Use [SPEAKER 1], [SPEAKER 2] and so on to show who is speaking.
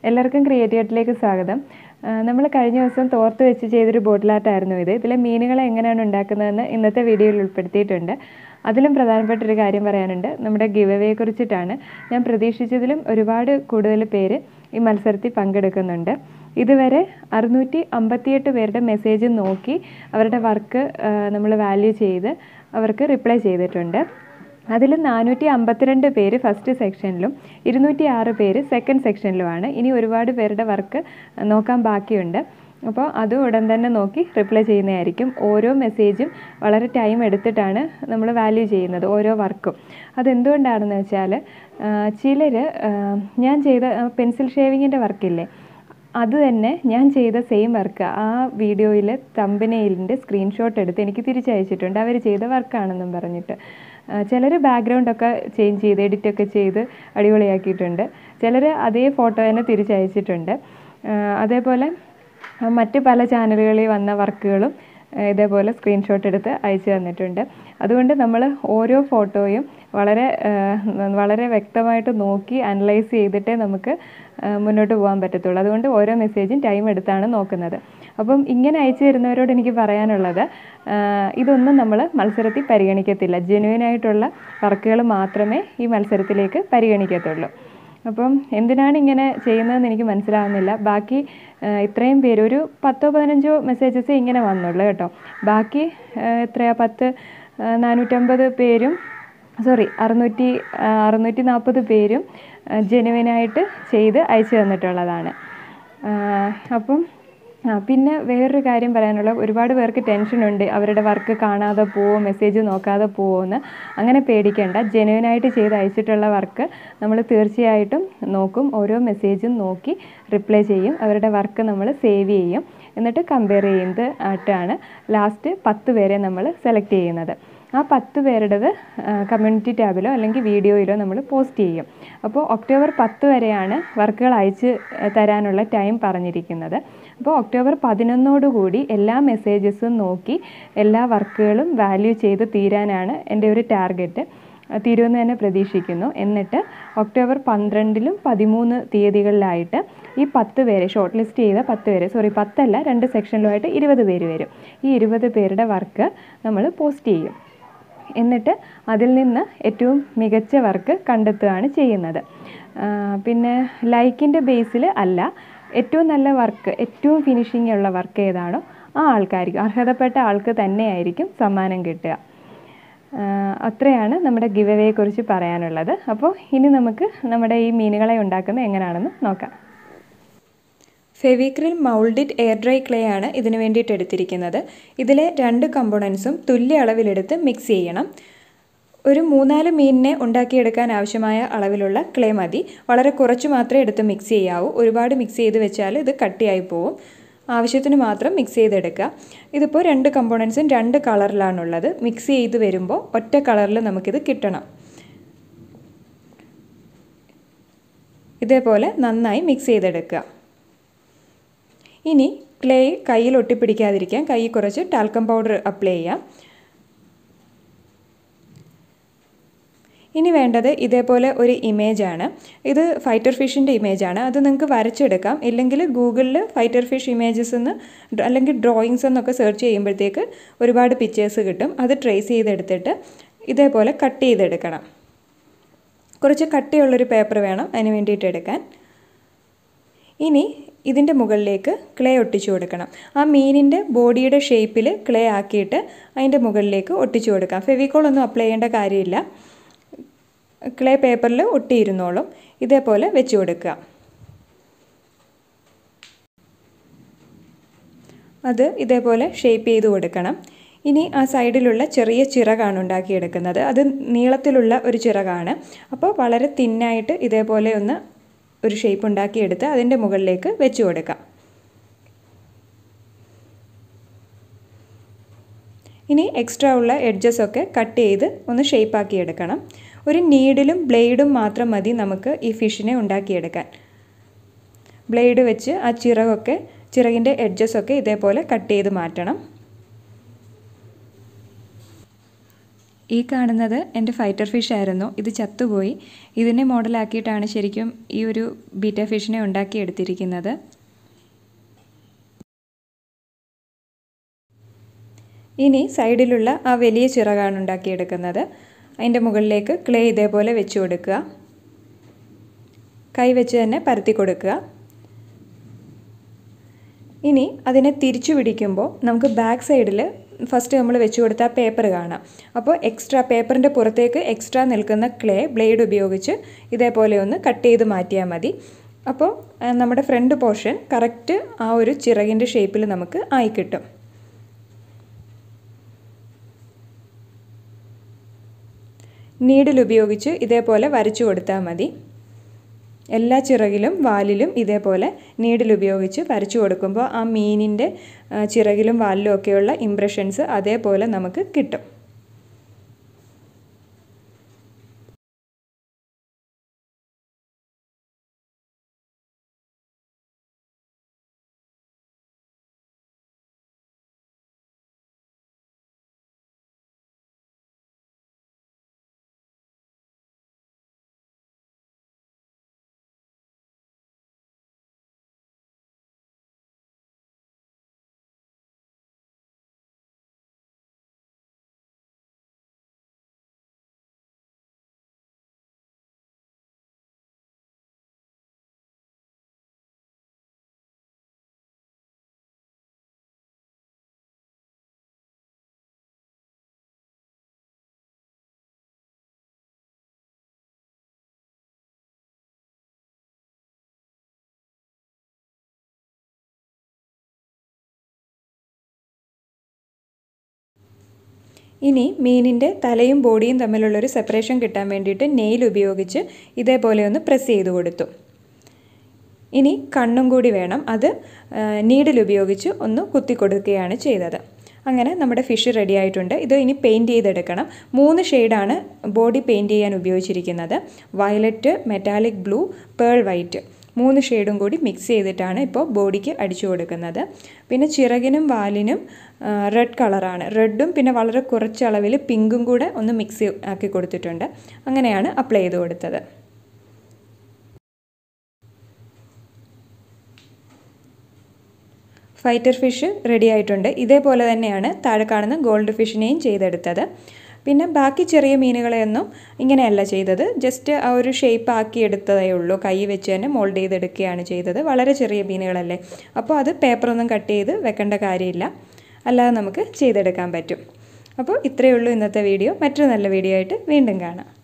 [SPEAKER 1] എല്ലാവർക്കും ക്രിയേറ്റീവായിട്ടിലേക്ക് സ്വാഗതം നമ്മൾ കഴിഞ്ഞ ദിവസം തോർത്ത് വെച്ച് ചെയ്തൊരു ബോട്ടിൽ ആർട്ടായിരുന്നു ഇത് ഇതിലെ മീനുകളെ എങ്ങനെയാണ് ഉണ്ടാക്കുന്നതെന്ന് ഇന്നത്തെ വീഡിയോയിൽ ഉൾപ്പെടുത്തിയിട്ടുണ്ട് അതിലും പ്രധാനപ്പെട്ട ഒരു കാര്യം പറയാനുണ്ട് നമ്മുടെ ഗിവ് അവയെ കുറിച്ചിട്ടാണ് ഞാൻ പ്രതീക്ഷിച്ചതിലും ഒരുപാട് കൂടുതൽ പേര് ഈ മത്സരത്തിൽ പങ്കെടുക്കുന്നുണ്ട് ഇതുവരെ അറുന്നൂറ്റി അമ്പത്തിയെട്ട് പേരുടെ മെസ്സേജ് നോക്കി അവരുടെ വർക്ക് നമ്മൾ വാല്യൂ ചെയ്ത് അവർക്ക് റിപ്ലൈ ചെയ്തിട്ടുണ്ട് അതിൽ നാനൂറ്റി അമ്പത്തിരണ്ട് പേര് ഫസ്റ്റ് സെക്ഷനിലും ഇരുന്നൂറ്റി ആറ് പേര് സെക്കൻഡ് സെക്ഷനിലുമാണ് ഇനി ഒരുപാട് പേരുടെ വർക്ക് നോക്കാൻ ബാക്കിയുണ്ട് അപ്പോൾ അത് ഉടൻ തന്നെ നോക്കി റിപ്ലൈ ചെയ്യുന്നതായിരിക്കും ഓരോ മെസ്സേജും വളരെ ടൈം എടുത്തിട്ടാണ് നമ്മൾ വാല്യൂ ചെയ്യുന്നത് ഓരോ വർക്കും അതെന്തുകൊണ്ടാണെന്ന് വെച്ചാൽ ചിലർ ഞാൻ ചെയ്ത പെൻസിൽ ഷേവിങ്ങിൻ്റെ വർക്കില്ലേ അത് തന്നെ ഞാൻ ചെയ്ത സെയിം വർക്ക് ആ വീഡിയോയിൽ തമ്പനയിലിൻ്റെ സ്ക്രീൻഷോട്ട് എടുത്ത് എനിക്ക് തിരിച്ചയച്ചിട്ടുണ്ട് അവർ ചെയ്ത വർക്കാണെന്നും പറഞ്ഞിട്ട് ചിലർ ബാക്ക്ഗ്രൗണ്ടൊക്കെ ചേഞ്ച് ചെയ്ത് എഡിറ്റൊക്കെ ചെയ്ത് അടിപൊളിയാക്കിയിട്ടുണ്ട് ചിലർ അതേ ഫോട്ടോ തന്നെ തിരിച്ചയച്ചിട്ടുണ്ട് അതേപോലെ മറ്റ് പല ചാനലുകളിൽ വന്ന വർക്കുകളും ഇതേപോലെ സ്ക്രീൻഷോട്ട് എടുത്ത് അയച്ചു തന്നിട്ടുണ്ട് അതുകൊണ്ട് നമ്മൾ ഓരോ ഫോട്ടോയും വളരെ വളരെ വ്യക്തമായിട്ട് നോക്കി അനലൈസ് ചെയ്തിട്ടേ നമുക്ക് മുന്നോട്ട് പോകാൻ പറ്റത്തുള്ളൂ അതുകൊണ്ട് ഓരോ മെസ്സേജും ടൈം എടുത്താണ് നോക്കുന്നത് അപ്പം ഇങ്ങനെ അയച്ചു തരുന്നവരോട് എനിക്ക് പറയാനുള്ളത് ഇതൊന്നും നമ്മൾ മത്സരത്തിൽ പരിഗണിക്കത്തില്ല ജെന്യൂനായിട്ടുള്ള വർക്കുകൾ മാത്രമേ ഈ മത്സരത്തിലേക്ക് പരിഗണിക്കത്തുള്ളൂ അപ്പം എന്തിനാണ് ഇങ്ങനെ ചെയ്യുന്നതെന്ന് എനിക്ക് മനസ്സിലാവുന്നില്ല ബാക്കി ഇത്രയും പേര് ഒരു പത്തോ പതിനഞ്ചോ മെസ്സേജസ് ഇങ്ങനെ വന്നുള്ളൂ കേട്ടോ ബാക്കി എത്രയാ പത്ത് നാനൂറ്റമ്പത് പേരും സോറി അറുന്നൂറ്റി അറുന്നൂറ്റി നാൽപ്പത് പേരും ജെനുവിനായിട്ട് ചെയ്ത് അയച്ചു തന്നിട്ടുള്ളതാണ് അപ്പം ആ പിന്നെ വേറൊരു കാര്യം പറയാനുള്ള ഒരുപാട് പേർക്ക് ടെൻഷനുണ്ട് അവരുടെ വർക്ക് കാണാതെ പോവോ മെസ്സേജ് നോക്കാതെ പോവുമെന്ന് അങ്ങനെ പേടിക്കേണ്ട ജെനുവിനായിട്ട് ചെയ്ത് അയച്ചിട്ടുള്ള വർക്ക് നമ്മൾ തീർച്ചയായിട്ടും നോക്കും ഓരോ മെസ്സേജും നോക്കി റിപ്ലൈ ചെയ്യും അവരുടെ വർക്ക് നമ്മൾ സേവ് ചെയ്യും എന്നിട്ട് കമ്പയർ ചെയ്യുന്നത് ആയിട്ടാണ് ലാസ്റ്റ് പത്ത് പേരെ നമ്മൾ സെലക്ട് ചെയ്യുന്നത് ആ പത്ത് പേരുടേത് കമ്മ്യൂണിറ്റി ടാബിലോ അല്ലെങ്കിൽ വീഡിയോയിലോ നമ്മൾ പോസ്റ്റ് ചെയ്യും അപ്പോൾ ഒക്ടോബർ പത്ത് വരെയാണ് വർക്കുകൾ അയച്ച് തരാനുള്ള ടൈം പറഞ്ഞിരിക്കുന്നത് അപ്പോൾ ഒക്ടോബർ പതിനൊന്നോടുകൂടി എല്ലാ മെസ്സേജസും നോക്കി എല്ലാ വർക്കുകളും വാല്യൂ ചെയ്ത് തീരാനാണ് എൻ്റെ ഒരു ടാർഗറ്റ് തീരുമെന്ന് തന്നെ പ്രതീക്ഷിക്കുന്നു എന്നിട്ട് ഒക്ടോബർ പന്ത്രണ്ടിലും പതിമൂന്ന് തീയതികളിലായിട്ട് ഈ പത്ത് പേരെ ഷോർട്ട് ലിസ്റ്റ് ചെയ്ത പത്ത് പേര് സോറി പത്തല്ല രണ്ട് സെക്ഷനിലുമായിട്ട് ഇരുപത് പേര് വരും ഈ ഇരുപത് പേരുടെ വർക്ക് നമ്മൾ പോസ്റ്റ് ചെയ്യും എന്നിട്ട് അതിൽ നിന്ന് ഏറ്റവും മികച്ച വർക്ക് കണ്ടെത്തുകയാണ് ചെയ്യുന്നത് പിന്നെ ലൈക്കിൻ്റെ ബേസിൽ അല്ല ഏറ്റവും നല്ല വർക്ക് ഏറ്റവും ഫിനിഷിംഗ് ഉള്ള വർക്ക് ഏതാണോ ആ ആൾക്കാർക്ക് അർഹതപ്പെട്ട ആൾക്ക് തന്നെയായിരിക്കും സമ്മാനം കിട്ടുക അത്രയാണ് നമ്മുടെ ഗിവ് അവയെക്കുറിച്ച് പറയാനുള്ളത് അപ്പോൾ ഇനി നമുക്ക് നമ്മുടെ ഈ മീനുകളെ ഉണ്ടാക്കുന്നത് എങ്ങനെയാണെന്ന് നോക്കാം Fevicryl Mouldit air dry clay ആണ് ഇതിനു വേണ്ടിയിട്ട് എടുത്തിരിക്കുന്നത് ഇതിലെ രണ്ട് കമ്പോണൻസും തുല്യ അളവിലെടുത്ത് മിക്സ് ചെയ്യണം ഒരു മൂന്നാല് മീനിനെ ഉണ്ടാക്കിയെടുക്കാൻ ആവശ്യമായ അളവിലുള്ള ക്ലേ മതി വളരെ കുറച്ച് മാത്രമേ എടുത്ത് മിക്സ് ചെയ്യാവൂ ഒരുപാട് മിക്സ് ചെയ്ത് വെച്ചാൽ ഇത് കട്ടിയായി പോവും ആവശ്യത്തിന് മാത്രം മിക്സ് ചെയ്തെടുക്കുക ഇതിപ്പോൾ രണ്ട് കമ്പോണൻസും രണ്ട് കളറിലാണുള്ളത് മിക്സ് ചെയ്ത് വരുമ്പോൾ ഒറ്റ കളറിൽ നമുക്കിത് കിട്ടണം ഇതേപോലെ നന്നായി മിക്സ് ചെയ്തെടുക്കുക ഇനി ക്ലേ കയ്യിൽ ഒട്ടിപ്പിടിക്കാതിരിക്കാൻ കൈ കുറച്ച് ടാൽക്കം പൗഡർ അപ്ലൈ ചെയ്യാം ഇനി വേണ്ടത് ഇതേപോലെ ഒരു ഇമേജാണ് ഇത് ഫൈറ്റർ ഫിഷിൻ്റെ ഇമേജാണ് അത് നിങ്ങൾക്ക് വരച്ചെടുക്കാം ഇല്ലെങ്കിൽ ഗൂഗിളിൽ ഫൈറ്റർ ഫിഷ് ഇമേജസ് എന്ന് അല്ലെങ്കിൽ ഡ്രോയിങ്സ് എന്നൊക്കെ സെർച്ച് ചെയ്യുമ്പോഴത്തേക്ക് ഒരുപാട് പിക്ചേഴ്സ് കിട്ടും അത് ട്രേസ് ചെയ്തെടുത്തിട്ട് ഇതേപോലെ കട്ട് ചെയ്തെടുക്കണം കുറച്ച് കട്ടിയുള്ളൊരു പേപ്പർ വേണം അതിന് വേണ്ടിയിട്ട് എടുക്കാൻ ഇനി ഇതിൻ്റെ മുകളിലേക്ക് ക്ലേ ഒട്ടിച്ചു കൊടുക്കണം ആ മീനിൻ്റെ ബോഡിയുടെ ഷേപ്പിൽ ക്ലേ ആക്കിയിട്ട് അതിൻ്റെ മുകളിലേക്ക് ഒട്ടിച്ചു കൊടുക്കാം ഫെവിക്കോൾ ഒന്നും അപ്ലൈ ചെയ്യേണ്ട കാര്യമില്ല ക്ലേ പേപ്പറിൽ ഒട്ടിയിരുന്നോളും ഇതേപോലെ വെച്ച് കൊടുക്കുക അത് ഇതേപോലെ ഷേപ്പ് ചെയ്ത് കൊടുക്കണം ഇനി ആ സൈഡിലുള്ള ചെറിയ ചിറകാണ് ഉണ്ടാക്കിയെടുക്കുന്നത് അത് നീളത്തിലുള്ള ഒരു ചിറകാണ് അപ്പോൾ വളരെ തിന്നായിട്ട് ഇതേപോലെ ഒന്ന് ഒരു ഷേപ്പ് ഉണ്ടാക്കിയെടുത്ത് അതിൻ്റെ മുകളിലേക്ക് വെച്ച് കൊടുക്കാം ഇനി എക്സ്ട്രാ ഉള്ള എഡ്ജസ് ഒക്കെ കട്ട് ചെയ്ത് ഒന്ന് ഷേപ്പാക്കി എടുക്കണം ഒരു നീഡിലും ബ്ലേഡും മാത്രം മതി നമുക്ക് ഈ ഫിഷിനെ ഉണ്ടാക്കിയെടുക്കാൻ ബ്ലേഡ് വെച്ച് ആ ചിറകൊക്കെ ചിറകിൻ്റെ എഡ്ജസ് ഒക്കെ ഇതേപോലെ കട്ട് ചെയ്ത് മാറ്റണം ഈ കാണുന്നത് എൻ്റെ ഫൈറ്റർ ഫിഷ് ആയിരുന്നു ഇത് ചത്തുപോയി ഇതിനെ മോഡലാക്കിയിട്ടാണ് ശരിക്കും ഈ ഒരു ബീറ്റ ഫിഷിനെ ഉണ്ടാക്കിയെടുത്തിരിക്കുന്നത് ഇനി സൈഡിലുള്ള ആ വലിയ ചിറകാണ് ഉണ്ടാക്കിയെടുക്കുന്നത് അതിൻ്റെ മുകളിലേക്ക് ക്ലേ ഇതേപോലെ വെച്ച് കൊടുക്കുക കൈ വെച്ച് തന്നെ പരത്തി കൊടുക്കുക ഇനി അതിനെ തിരിച്ചു പിടിക്കുമ്പോൾ നമുക്ക് ബാക്ക് സൈഡിൽ ഫസ്റ്റ് നമ്മൾ വെച്ച് കൊടുത്ത പേപ്പർ കാണാം അപ്പോൾ എക്സ്ട്രാ പേപ്പറിൻ്റെ പുറത്തേക്ക് എക്സ്ട്രാ നിൽക്കുന്ന ക്ലേ ബ്ലേഡ് ഉപയോഗിച്ച് ഇതേപോലെ ഒന്ന് കട്ട് ചെയ്ത് മാറ്റിയാൽ മതി അപ്പോൾ നമ്മുടെ ഫ്രണ്ട് പോർഷൻ കറക്റ്റ് ആ ഒരു ചിറകിൻ്റെ ഷേപ്പിൽ നമുക്ക് ആയി കിട്ടും നീഡിൽ ഉപയോഗിച്ച് ഇതേപോലെ വരച്ചു കൊടുത്താൽ മതി എല്ലാ ചിറകിലും വാലിലും ഇതേപോലെ നീഡിൽ ഉപയോഗിച്ച് വരച്ചു കൊടുക്കുമ്പോൾ ആ മീനിൻ്റെ ചിറകിലും വാലിലും ഒക്കെയുള്ള ഇംപ്രഷൻസ് അതേപോലെ നമുക്ക് കിട്ടും ഇനി മീനിൻ്റെ തലയും ബോഡിയും തമ്മിലുള്ളൊരു സെപ്പറേഷൻ കിട്ടാൻ വേണ്ടിയിട്ട് നെയിൽ ഉപയോഗിച്ച് ഇതേപോലെ ഒന്ന് പ്രസ് ചെയ്ത് കൊടുത്തു ഇനി കണ്ണും കൂടി വേണം അത് നീഡിൽ ഉപയോഗിച്ച് ഒന്ന് കുത്തി കൊടുക്കുകയാണ് ചെയ്തത് അങ്ങനെ നമ്മുടെ ഫിഷ് റെഡി ആയിട്ടുണ്ട് ഇത് ഇനി പെയിൻറ്റ് ചെയ്തെടുക്കണം മൂന്ന് ഷെയ്ഡാണ് ബോഡി പെയിൻറ്റ് ചെയ്യാൻ ഉപയോഗിച്ചിരിക്കുന്നത് violet metallic blue pearl white മൂന്ന് ഷെയ്ഡും കൂടി മിക്സ് ചെയ്തിട്ടാണ് ഇപ്പോൾ ബോഡിക്ക് അടിച്ചു കൊടുക്കുന്നത് പിന്നെ ചിറകിനും വാലിനും റെഡ് കളറാണ് റെഡും പിന്നെ വളരെ കുറച്ച് അളവിൽ പിങ്കും കൂടെ ഒന്ന് മിക്സ് ആക്കി കൊടുത്തിട്ടുണ്ട് അങ്ങനെയാണ് അപ്ലൈ ചെയ്ത് കൊടുത്തത് ഫൈറ്റർ ഫിഷ് റെഡി ആയിട്ടുണ്ട് ഇതേപോലെ തന്നെയാണ് താഴെ കാണുന്ന ഗോൾഡ് ഫിഷിനെയും ചെയ്തെടുത്തത് പിന്നെ ബാക്കി ചെറിയ മീനുകളെയൊന്നും ഇങ്ങനെയല്ല ചെയ്തത് ജസ്റ്റ് ആ ഒരു ഷേപ്പ് ആക്കി എടുത്തതേ ഉള്ളൂ കൈ വെച്ച് തന്നെ മോൾഡ് ചെയ്തെടുക്കുകയാണ് ചെയ്തത് വളരെ ചെറിയ മീനുകളല്ലേ അപ്പോൾ അത് പേപ്പറൊന്നും കട്ട് ചെയ്ത് വെക്കേണ്ട കാര്യമില്ല അല്ലാതെ നമുക്ക് ചെയ്തെടുക്കാൻ പറ്റും അപ്പോൾ ഇത്രയേ ഉള്ളൂ ഇന്നത്തെ വീഡിയോ മറ്റൊരു നല്ല വീഡിയോ ആയിട്ട് വീണ്ടും കാണാം